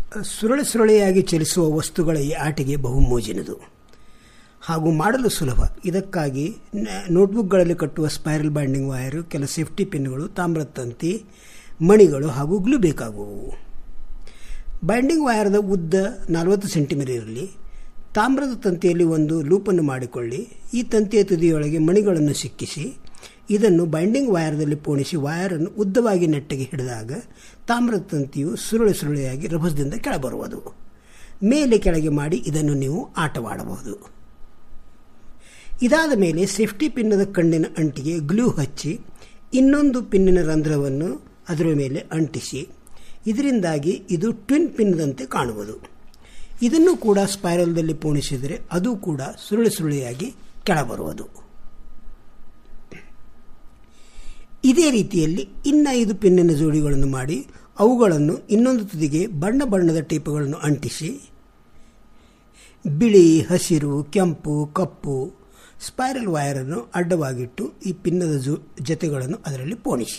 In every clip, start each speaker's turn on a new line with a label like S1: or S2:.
S1: ಸುರಳಿ ಸುರಳಿಯಾಗಿ ಚಲಿಸುವ ವಸ್ತುಗಳ ಈ ಆಟಿಕೆ ಬಹು ಮೋಜಿನದು ಹಾಗೂ ಮಾಡಲು ಸುಲಭ ಇದಕ್ಕಾಗಿ ನ- ನೋಟ್ಬುಕ್ಗಳಲ್ಲಿ ಕಟ್ಟುವ ಸ್ಪೈರಲ್ ಬೈಂಡಿಂಗ್ ವೈರು ಕೆಲ ಸೇಫ್ಟಿ ಪಿನ್ಗಳು ತಾಮ್ರದ ತಂತಿ ಮಣಿಗಳು ಹಾಗೂ ಗ್ಲೂ ಬೇಕಾಗುವು ಬೈಂಡಿಂಗ್ ವೈರದ ಉದ್ದ ನಲವತ್ತು ಸೆಂಟಿಮೀಟರ್ ಇರಲಿ ತಾಮ್ರದ ತಂತಿಯಲ್ಲಿ ಒಂದು ಲೂಪನ್ನು ಮಾಡಿಕೊಳ್ಳಿ ಈ ತಂತಿಯ ತುದಿಯೊಳಗೆ ಮಣಿಗಳನ್ನು ಸಿಕ್ಕಿಸಿ ಇದನ್ನು ಬೈಂಡಿಂಗ್ ವೈರ್ದಲ್ಲಿ ಪೋಣಿಸಿ ವೈರನ್ನು ಉದ್ದವಾಗಿ ನೆಟ್ಟಗೆ ಹಿಡಿದಾಗ ತಾಮ್ರದ ತಂತಿಯು ಸುರುಳಿ ಸುರುಳಿಯಾಗಿ ರಭಸದಿಂದ ಕೆಳಬರುವುದು ಮೇಲೆ ಕೆಳಗೆ ಮಾಡಿ ಇದನ್ನು ನೀವು ಆಟವಾಡಬಹುದು ಇದಾದ ಮೇಲೆ ಸೇಫ್ಟಿ ಪಿನ್ನದ ಕಣ್ಣಿನ ಅಂಟಿಗೆ ಗ್ಲೂ ಹಚ್ಚಿ ಇನ್ನೊಂದು ಪಿನ್ನಿನ ರಂಧ್ರವನ್ನು ಅದರ ಮೇಲೆ ಅಂಟಿಸಿ ಇದರಿಂದಾಗಿ ಇದು ಟ್ವಿನ್ ಪಿನ್ನದಂತೆ ಕಾಣುವುದು ಇದನ್ನು ಕೂಡ ಸ್ಪೈರಲ್ದಲ್ಲಿ ಪೋಣಿಸಿದರೆ ಅದು ಕೂಡ ಸುರುಳಿ ಸುರುಳಿಯಾಗಿ ಕೆಳಬರುವುದು ಇದೇ ರೀತಿಯಲ್ಲಿ ಇನ್ನ ಐದು ಪಿನ್ನಿನ ಜೋಡಿಗಳನ್ನು ಮಾಡಿ ಅವುಗಳನ್ನು ಇನ್ನೊಂದು ತುದಿಗೆ ಬಣ್ಣ ಬಣ್ಣದ ಟೇಪುಗಳನ್ನು ಅಂಟಿಸಿ ಬಿಳಿ ಹಸಿರು ಕೆಂಪು ಕಪ್ಪು ಸ್ಪೈರಲ್ ವೈರನ್ನು ಅಡ್ಡವಾಗಿಟ್ಟು ಈ ಪಿನ್ನದ ಜೊ ಜೊತೆಗಳನ್ನು ಅದರಲ್ಲಿ ಪೋಣಿಸಿ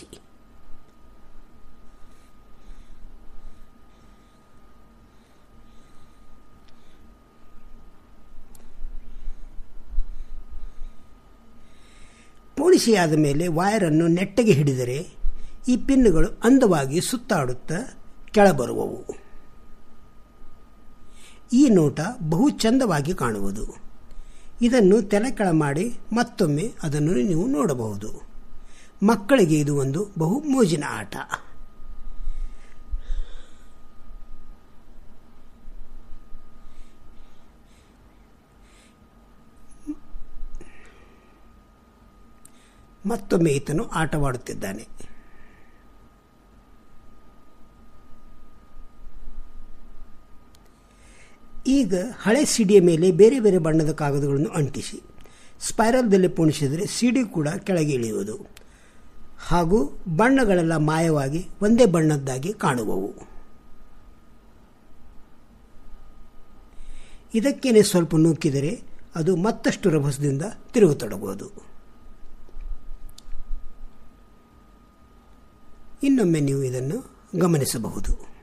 S1: ಪೋಣಿಸಿಯಾದ ಮೇಲೆ ವೈರನ್ನು ನೆಟ್ಟಗೆ ಹಿಡಿದರೆ ಈ ಪಿನ್ನುಗಳು ಅಂದವಾಗಿ ಸುತ್ತಾಡುತ್ತಾ ಕೆಳಬರುವವು ಈ ನೋಟ ಬಹು ಚಂದವಾಗಿ ಕಾಣುವುದು ಇದನ್ನು ತಲೆ ಕೆಳ ಮಾಡಿ ಮತ್ತೊಮ್ಮೆ ಅದನ್ನು ನೀವು ನೋಡಬಹುದು ಮಕ್ಕಳಿಗೆ ಇದು ಒಂದು ಬಹು ಮೋಜಿನ ಆಟ ಮತ್ತೊಮ್ಮೆ ಈತನು ಆಟವಾಡುತ್ತಿದ್ದಾನೆ ಈಗ ಹಳೆ ಸಿಡಿಯ ಮೇಲೆ ಬೇರೆ ಬೇರೆ ಬಣ್ಣದ ಕಾಗದಗಳನ್ನು ಅಂಟಿಸಿ ಸ್ಪೈರಲ್ದಲ್ಲಿ ಪುಣಿಸಿದರೆ ಸಿಡಿ ಕೂಡ ಕೆಳಗೆ ಇಳಿಯುವುದು ಹಾಗೂ ಬಣ್ಣಗಳೆಲ್ಲ ಮಾಯವಾಗಿ ಒಂದೇ ಬಣ್ಣದ್ದಾಗಿ ಕಾಣುವವು ಇದಕ್ಕೇನೆ ಸ್ವಲ್ಪ ನೂಕಿದರೆ ಅದು ಮತ್ತಷ್ಟು ರಭಸದಿಂದ ತಿರುಗತೊಡಗುವುದು ಇನ್ನೊಮ್ಮೆ ನೀವು ಇದನ್ನು ಗಮನಿಸಬಹುದು